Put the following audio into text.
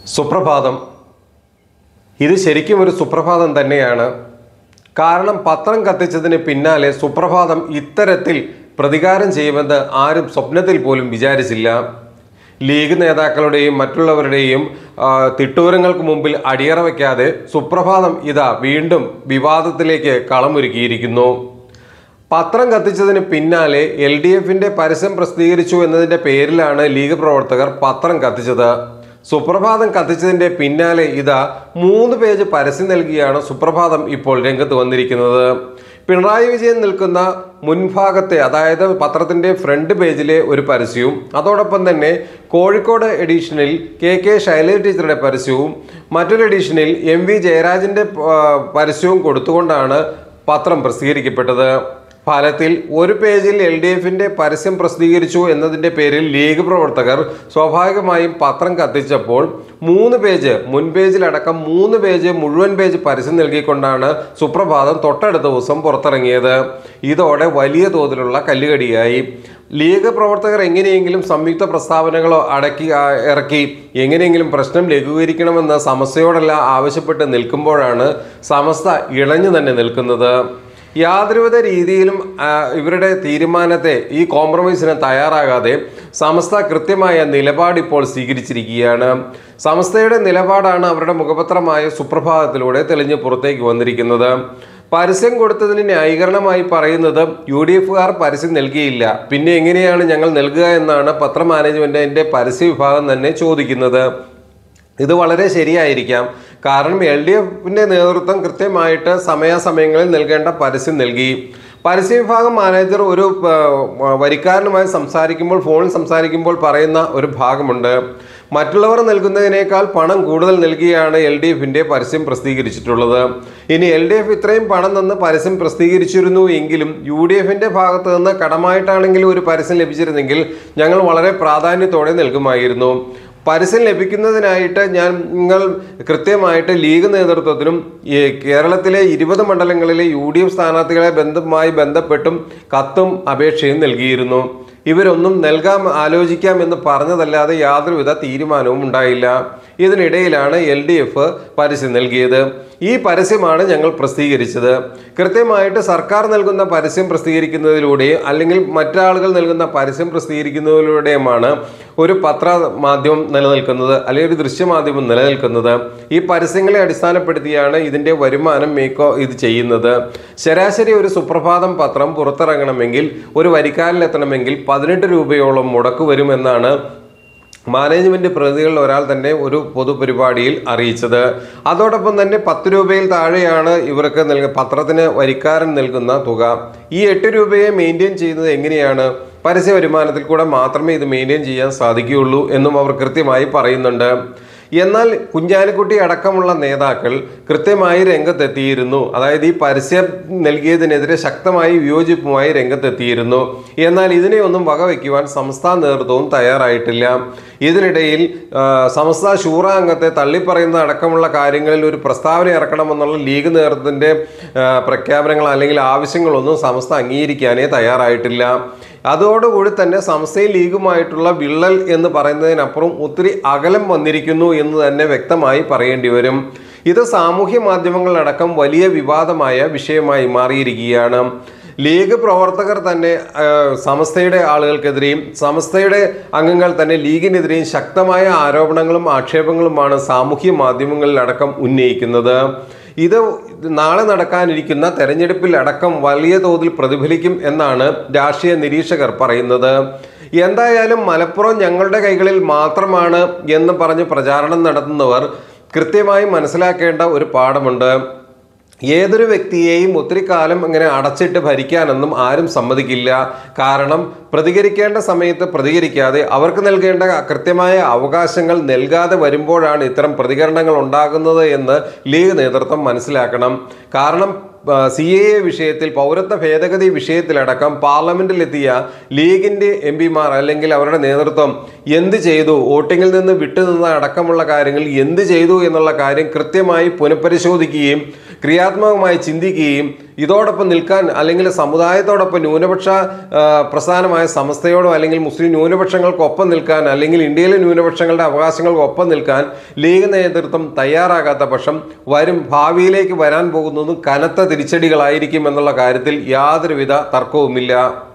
സുപ്രഭാതം ഇത് ശരിക്കും ഒരു സുപ്രഭാതം തന്നെയാണ് കാരണം പത്രം കത്തിച്ചതിന് പിന്നാലെ സുപ്രഭാതം ഇത്തരത്തിൽ പ്രതികാരം ചെയ്യുമെന്ന് ആരും സ്വപ്നത്തിൽ പോലും വിചാരിച്ചില്ല ലീഗ് നേതാക്കളുടെയും മറ്റുള്ളവരുടെയും ആ, തിട്ടൂരങ്ങൾക്ക് മുമ്പിൽ അടിയറ വയ്ക്കാതെ സുപ്രഭാതം ഇതാ വീണ്ടും വിവാദത്തിലേക്ക് കളമൊരുക്കിയിരിക്കുന്നു പത്രം കത്തിച്ചതിന് പിന്നാലെ എൽ ഡി എഫിന്റെ പരസ്യം പ്രസിദ്ധീകരിച്ചു എന്നതിന്റെ പേരിലാണ് ലീഗ് പ്രവർത്തകർ പത്രം കത്തിച്ചത് സുപ്രഭാതം കത്തിച്ചതിന്റെ പിന്നാലെ ഇതാ മൂന്ന് പേജ് പരസ്യം നൽകിയാണ് സുപ്രഭാതം ഇപ്പോൾ രംഗത്ത് വന്നിരിക്കുന്നത് പിണറായി വിജയൻ നിൽക്കുന്ന മുൻഭാഗത്തെ അതായത് പത്രത്തിന്റെ ഫ്രണ്ട് പേജിലെ ഒരു പരസ്യവും അതോടൊപ്പം തന്നെ കോഴിക്കോട് എഡിഷനിൽ കെ കെ ശൈലജ ടീച്ചറുടെ പരസ്യവും മറ്റൊരു എഡിഷനിൽ എം വി ജയരാജന്റെ ആ, പരസ്യവും കൊടുത്തുകൊണ്ടാണ് പത്രം പ്രസിദ്ധീകരിക്കപ്പെട്ടത് ഫലത്തിൽ ഒരു പേജിൽ എൽ ഡി എഫിന്റെ പരസ്യം പ്രസിദ്ധീകരിച്ചു എന്നതിന്റെ പേരിൽ ലീഗ് പ്രവർത്തകർ സ്വാഭാവികമായും പത്രം കത്തിച്ചപ്പോൾ മൂന്ന് പേജ് മുൻ പേജിലടക്കം മൂന്ന് പേജ് മുഴുവൻ പേജ് പരസ്യം നൽകിക്കൊണ്ടാണ് സുപ്രഭാതം തൊട്ടടുത്ത ദിവസം പുറത്തിറങ്ങിയത് ഇതോടെ വലിയ തോതിലുള്ള കല്ലുകടിയായി ലീഗ് പ്രവർത്തകർ എങ്ങനെയെങ്കിലും സംയുക്ത പ്രസ്താവനകളോ അടക്കി ആ, ഇറക്കി എങ്ങനെയെങ്കിലും പ്രശ്നം ലഘൂകരിക്കണമെന്ന് സമസ്തയോടെല്ലാം ആവശ്യപ്പെട്ട് നിൽക്കുമ്പോഴാണ് സമസ്ത ഇളഞ്ഞു തന്നെ നിൽക്കുന്നത് യാതൊരുവിധ രീതിയിലും ആ, ഇവരുടെ തീരുമാനത്തെ ഈ കോംപ്രമൈസിന് തയ്യാറാകാതെ സമസ്ത കൃത്യമായ നിലപാട് ഇപ്പോൾ സ്വീകരിച്ചിരിക്കുകയാണ് സമസ്തയുടെ നിലപാടാണ് അവരുടെ മുഖപത്രമായ സുപ്രഭാതത്തിലൂടെ തെളിഞ്ഞ് പുറത്തേക്ക് വന്നിരിക്കുന്നത് പരസ്യം കൊടുത്തതിന് ന്യായീകരണമായി പറയുന്നത് യു ഡി എഫുകാർ പരസ്യം നൽകിയില്ല പിന്നെ എങ്ങനെയാണ് ഞങ്ങൾ നൽകുക എന്നാണ് പത്ര മാനേജ്മെന്റിന്റെ പരസ്യ വിഭാഗം തന്നെ ചോദിക്കുന്നത് ഇത് വളരെ ശരിയായിരിക്കാം കാരണം എൽ ഡി എഫിന്റെ നേതൃത്വം കൃത്യമായിട്ട് സമയാസമയങ്ങളിൽ നൽകേണ്ട പരസ്യം നൽകി പരസ്യ വിഭാഗം മാനേജർ ഒരു ആ, വരിക്കാരനുമായി സംസാരിക്കുമ്പോൾ ഫോണിൽ സംസാരിക്കുമ്പോൾ പറയുന്ന ഒരു ഭാഗമുണ്ട് മറ്റുള്ളവർ നൽകുന്നതിനേക്കാൾ പണം കൂടുതൽ നൽകിയാണ് എൽ ഡി എഫിന്റെ പരസ്യം പ്രസിദ്ധീകരിച്ചിട്ടുള്ളത് ഇനി എൽ ഡി എഫ് ഇത്രയും പണം തന്ന് പരസ്യം പ്രസിദ്ധീകരിച്ചിരുന്നു എങ്കിലും യു ഡി എഫിന്റെ ഭാഗത്ത് നിന്ന് കടമായിട്ടാണെങ്കിലും ഒരു പരസ്യം ലഭിച്ചിരുന്നെങ്കിൽ ഞങ്ങൾ വളരെ പ്രാധാന്യത്തോടെ നൽകുമായിരുന്നു പരസ്യം ലഭിക്കുന്നതിനായിട്ട് ഞാൻ നിങ്ങൾ കൃത്യമായിട്ട് ലീഗ് നേതൃത്വത്തിനും ഈ കേരളത്തിലെ ഇരുപത് മണ്ഡലങ്ങളിലെ യു ഡി എഫ് സ്ഥാനാർത്ഥികളെ ബന്ധമായി ബന്ധപ്പെട്ടും കത്തും അപേക്ഷയും നൽകിയിരുന്നു ഇവരൊന്നും നൽകാം ആലോചിക്കാം എന്ന് പറഞ്ഞതല്ലാതെ യാതൊരുവിധ തീരുമാനവും ഉണ്ടായില്ല ഇതിനിടയിലാണ് എൽ ഡി എഫ് പരസ്യം നൽകിയത് ഈ പരസ്യമാണ് ഞങ്ങൾ പ്രസിദ്ധീകരിച്ചത് കൃത്യമായിട്ട് സർക്കാർ നൽകുന്ന പരസ്യം പ്രസിദ്ധീകരിക്കുന്നതിലൂടെയും അല്ലെങ്കിൽ മറ്റാളുകൾ നൽകുന്ന പരസ്യം പ്രസിദ്ധീകരിക്കുന്നതിലൂടെയുമാണ് ഒരു പത്ര മാധ്യമം നിലനിൽക്കുന്നത് അല്ലെങ്കിൽ ഒരു ദൃശ്യമാധ്യമം നിലനിൽക്കുന്നത് ഈ പരസ്യങ്ങളെ അടിസ്ഥാനപ്പെടുത്തിയാണ് ഇതിന്റെ വരുമാനം മേക്കോ ഇത് ചെയ്യുന്നത് ശരാശരി ഒരു സുപ്രഭാതം പത്രം പുറത്തിറങ്ങണമെങ്കിൽ ഒരു വരിക്കാരിലെത്തണമെങ്കിൽ പതിനെട്ട് രൂപയോളം മുടക്ക് വരുമെന്നാണ് മാനേജ്മെന്റ് പ്രതികളിൽ ഒരാൾ തന്നെ ഒരു പൊതുപരിപാടിയിൽ അറിയിച്ചത് അതോടൊപ്പം തന്നെ പത്ത് രൂപയിൽ താഴെയാണ് ഇവർക്ക് നൽക പത്രത്തിന് വരിക്കാരൻ നൽകുന്ന തുക ഈ എട്ട് രൂപയെ മെയിൻറ്റെയിൻ ചെയ്യുന്നത് എങ്ങനെയാണ് പരസ്യ വരുമാനത്തിൽ കൂടെ മാത്രമേ ഇത് മെയിൻറ്റെയിൻ ചെയ്യാൻ സാധിക്കുകയുള്ളൂ എന്നും അവർ കൃത്യമായി പറയുന്നുണ്ട് എന്നാൽ കുഞ്ഞാലിക്കുട്ടി അടക്കമുള്ള നേതാക്കൾ കൃത്യമായി രംഗത്തെത്തിയിരുന്നു അതായത് ഈ പരസ്യം നൽകിയതിനെതിരെ ശക്തമായി വിയോജിപ്പുമായി രംഗത്തെത്തിയിരുന്നു എന്നാൽ ഇതിനെ ഒന്നും വകവയ്ക്കുവാൻ സംസ്ഥാന നേതൃത്വവും തയ്യാറായിട്ടില്ല ഇതിനിടയിൽ ആ, സംസ്ഥാന ശൂറ അംഗത്തെ തള്ളിപ്പറയുന്ന അടക്കമുള്ള കാര്യങ്ങളിൽ ഒരു പ്രസ്താവന ഇറക്കണമെന്നുള്ള ലീഗ് നേതൃത്വത്തിന്റെ ആ, പ്രഖ്യാപനങ്ങൾ അല്ലെങ്കിൽ ആവശ്യങ്ങളൊന്നും സംസ്ഥ അംഗീകരിക്കാനേ തയ്യാറായിട്ടില്ല അതോടുകൂടി തന്നെ സംസ്ഥയും ലീഗുമായിട്ടുള്ള വിള്ളൽ എന്ന് പറയുന്നതിനപ്പുറം ഒത്തിരി അകലം വന്നിരിക്കുന്നു എന്ന് തന്നെ വ്യക്തമായി പറയേണ്ടി വരും ഇത് സാമൂഹ്യ മാധ്യമങ്ങളിലടക്കം വലിയ വിവാദമായ വിഷയമായി മാറിയിരിക്കുകയാണ് ലീഗ് പ്രവർത്തകർ തന്നെ ആ, സമസ്തയുടെ ആളുകൾക്കെതിരെയും സമസ്തയുടെ അംഗങ്ങൾ തന്നെ ലീഗിനെതിരെയും ശക്തമായ ആരോപണങ്ങളും ആക്ഷേപങ്ങളുമാണ് സാമൂഹ്യ മാധ്യമങ്ങളിലടക്കം ഉന്നയിക്കുന്നത് ഇത് നാളെ നടക്കാനിരിക്കുന്ന തെരഞ്ഞെടുപ്പിൽ അടക്കം വലിയ തോതിൽ പ്രതിഫലിക്കും എന്നാണ് രാഷ്ട്രീയ നിരീക്ഷകർ പറയുന്നത് എന്തായാലും മലപ്പുറം ഞങ്ങളുടെ കൈകളിൽ മാത്രമാണ് എന്ന് പറഞ്ഞ് പ്രചാരണം നടത്തുന്നവർ കൃത്യമായി മനസ്സിലാക്കേണ്ട ഒരു പാഠമുണ്ട് ഏതൊരു വ്യക്തിയെയും ഒത്തിരി കാലം ഇങ്ങനെ അടച്ചിട്ട് ഭരിക്കാനൊന്നും ആരും സമ്മതിക്കില്ല കാരണം പ്രതികരിക്കേണ്ട സമയത്ത് പ്രതികരിക്കാതെ അവർക്ക് നൽകേണ്ട കൃത്യമായ അവകാശങ്ങൾ നൽകാതെ വരുമ്പോഴാണ് ഇത്തരം പ്രതികരണങ്ങൾ ഉണ്ടാകുന്നത് എന്ന് ലീഗ് നേതൃത്വം മനസ്സിലാക്കണം കാരണം സി എ എ വിഷയത്തിൽ പൗരത്വ ഭേദഗതി വിഷയത്തിലടക്കം പാർലമെന്റിലെത്തിയ ലീഗിന്റെ എം പിമാർ അല്ലെങ്കിൽ അവരുടെ നേതൃത്വം എന്ത് ചെയ്തു വോട്ടിങ്ങിൽ നിന്ന് വിട്ടുനിന്ന അടക്കമുള്ള കാര്യങ്ങൾ എന്ത് ചെയ്തു എന്നുള്ള കാര്യം കൃത്യമായി പുനഃപരിശോധിക്കുകയും ക്രിയാത്മകമായി ചിന്തിക്കുകയും ഇതോടൊപ്പം നിൽക്കാൻ അല്ലെങ്കിൽ സമുദായത്തോടൊപ്പം ന്യൂനപക്ഷ ആ, പ്രസ്ഥാനമായ സമസ്തയോടോ അല്ലെങ്കിൽ മുസ്ലിം ന്യൂനപക്ഷങ്ങൾക്കൊപ്പം നിൽക്കാൻ അല്ലെങ്കിൽ ഇന്ത്യയിലെ ന്യൂനപക്ഷങ്ങളുടെ അവകാശങ്ങൾക്കൊപ്പം നിൽക്കാൻ ലീഗ് നേതൃത്വം തയ്യാറാകാത്ത പക്ഷം വരും ഭാവിയിലേക്ക് വരാൻ പോകുന്നതും കനത്ത തിരിച്ചടികളായിരിക്കും എന്നുള്ള കാര്യത്തിൽ യാതൊരുവിധ തർക്കവുമില്ല